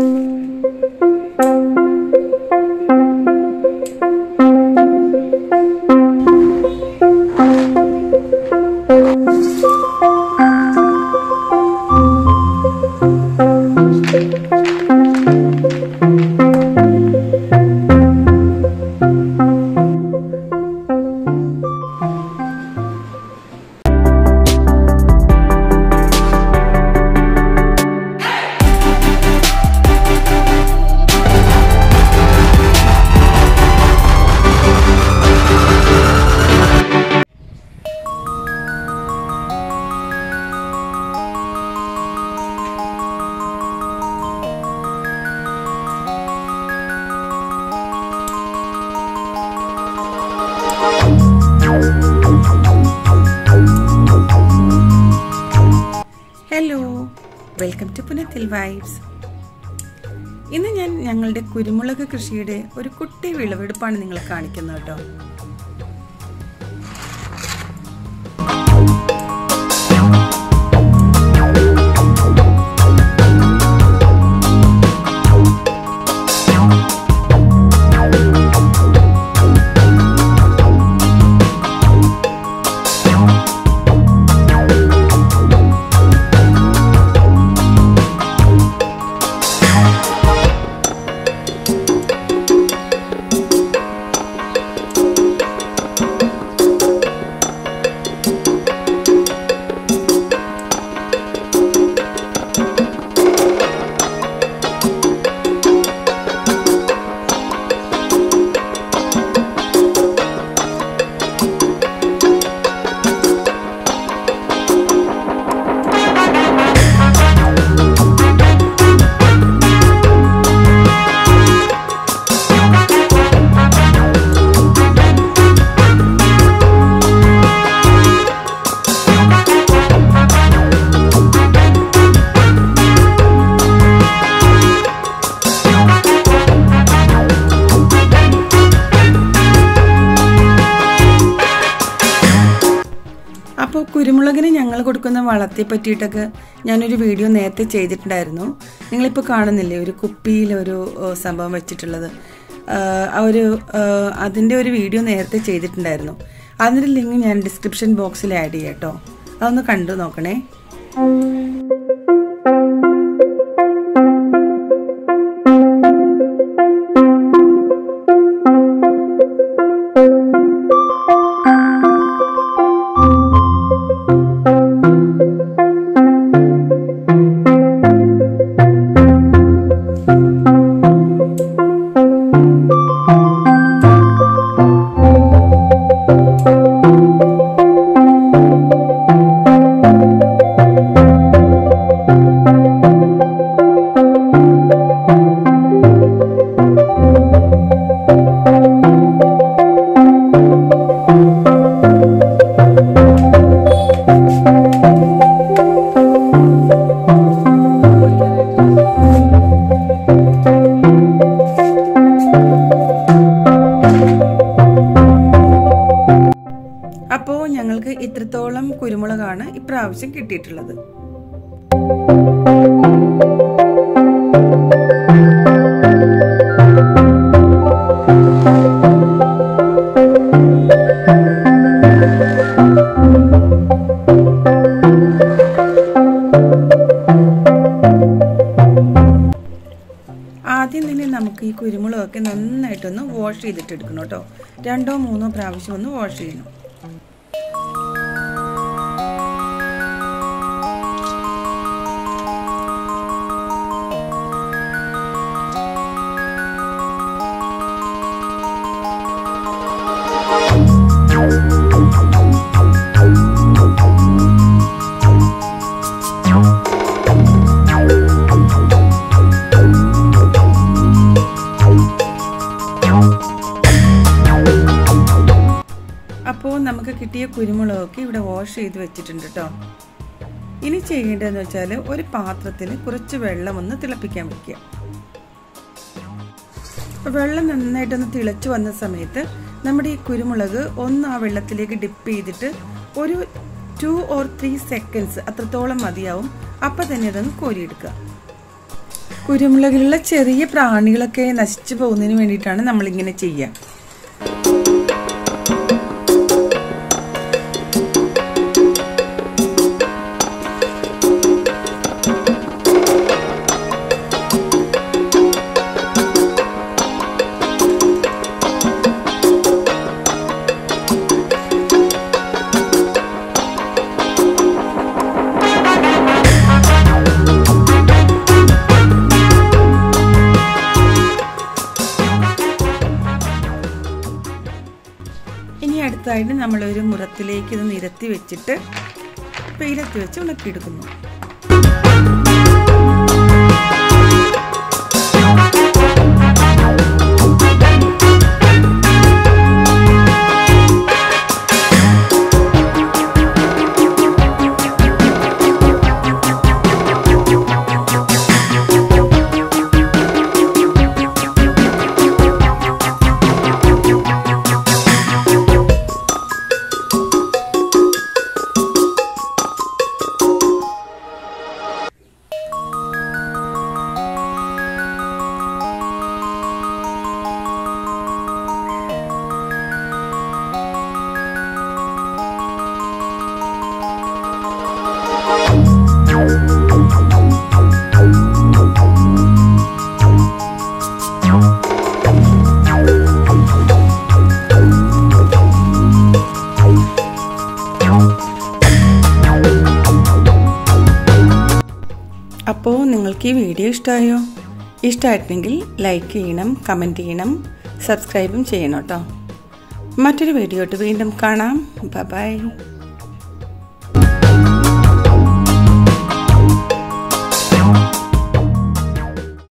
hello welcome to Punathil vibes ഇന്ന് ഞാൻ ഞങ്ങളുടെ കുരുമുളക് കൃഷിയുടെ ഒരു കുട്ടി വിളവെടുപ്പാണ് നിങ്ങളെ കാണിക്കുന്നത് കേട്ടോ അപ്പോൾ കുരുമുളകിന് ഞങ്ങൾ കൊടുക്കുന്ന വളത്തെ പറ്റിയിട്ടൊക്കെ ഞാനൊരു വീഡിയോ നേരത്തെ ചെയ്തിട്ടുണ്ടായിരുന്നു നിങ്ങളിപ്പോൾ കാണുന്നില്ലേ ഒരു കുപ്പിയിൽ ഒരു ഏഹ്, സംഭവം വെച്ചിട്ടുള്ളത് ആഹ്, ആ ഒരു ആഹ്, അതിൻ്റെ ഒരു വീഡിയോ നേരത്തെ ചെയ്തിട്ടുണ്ടായിരുന്നു അതിൻ്റെ ലിങ്ക് ഞാൻ ഡിസ്ക്രിപ്ഷൻ ബോക്സിൽ ആഡ് ചെയ്യാം കേട്ടോ അതൊന്ന് കണ്ടു നോക്കണേ അപ്പോൾ ഞങ്ങൾക്ക് ഇത്രത്തോളം കുരുമുളകാണ് ഇപ്രാവശ്യം കിട്ടിയിട്ടുള്ളത് ആദ്യം തന്നെ നമുക്ക് ഈ കുരുമുളകൊക്കെ നന്നായിട്ടൊന്ന് വാഷ് ചെയ്തിട്ട് എടുക്കണം കേട്ടോ രണ്ടോ മൂന്നോ പ്രാവശ്യം ഒന്ന് വാഷ് ചെയ്യണം അപ്പോൾ നമുക്ക് കിട്ടിയ കുരുമുളകൊക്കെ ഇവിടെ വാഷ് ചെയ്ത് വെച്ചിട്ടുണ്ട് കേട്ടോ ഇനി ചെയ്യേണ്ടതെന്ന് വെച്ചാൽ ഒരു പാത്രത്തിൽ കുറച്ച് വെള്ളം ഒന്ന് തിളപ്പിക്കാൻ വയ്ക്കുക അപ്പോൾ വെള്ളം നന്നായിട്ടൊന്ന് തിളച്ച് വന്ന സമയത്ത് നമ്മുടെ ഈ കുരുമുളക് ഒന്ന് ആ വെള്ളത്തിലേക്ക് ഡിപ്പ് ചെയ്തിട്ട് ഒരു ടു ഓർ ത്രീ സെക്കൻഡ്സ് അത്രത്തോളം മതിയാവും അപ്പം തന്നെ അതൊന്ന് കോരിയെടുക്കുക കുരുമുളകിലുള്ള ചെറിയ പ്രാണികളൊക്കെ നശിച്ചു പോകുന്നതിന് വേണ്ടിയിട്ടാണ് നമ്മളിങ്ങനെ ചെയ്യുക ഇനി അടുത്തായിട്ട് നമ്മളൊരു മുറത്തിലേക്ക് ഇത് നിരത്തി വെച്ചിട്ട് വെയിലത്ത് വെച്ച് ഉണക്കിയെടുക്കുന്നു അപ്പോൾ നിങ്ങൾക്ക് ഈ വീഡിയോ ഇഷ്ടമായോ ഇഷ്ടമായിട്ടുണ്ടെങ്കിൽ ലൈക്ക് ചെയ്യണം കമൻറ്റ് ചെയ്യണം സബ്സ്ക്രൈബും ചെയ്യണം കേട്ടോ മറ്റൊരു വീഡിയോ വീണ്ടും കാണാം ബൈ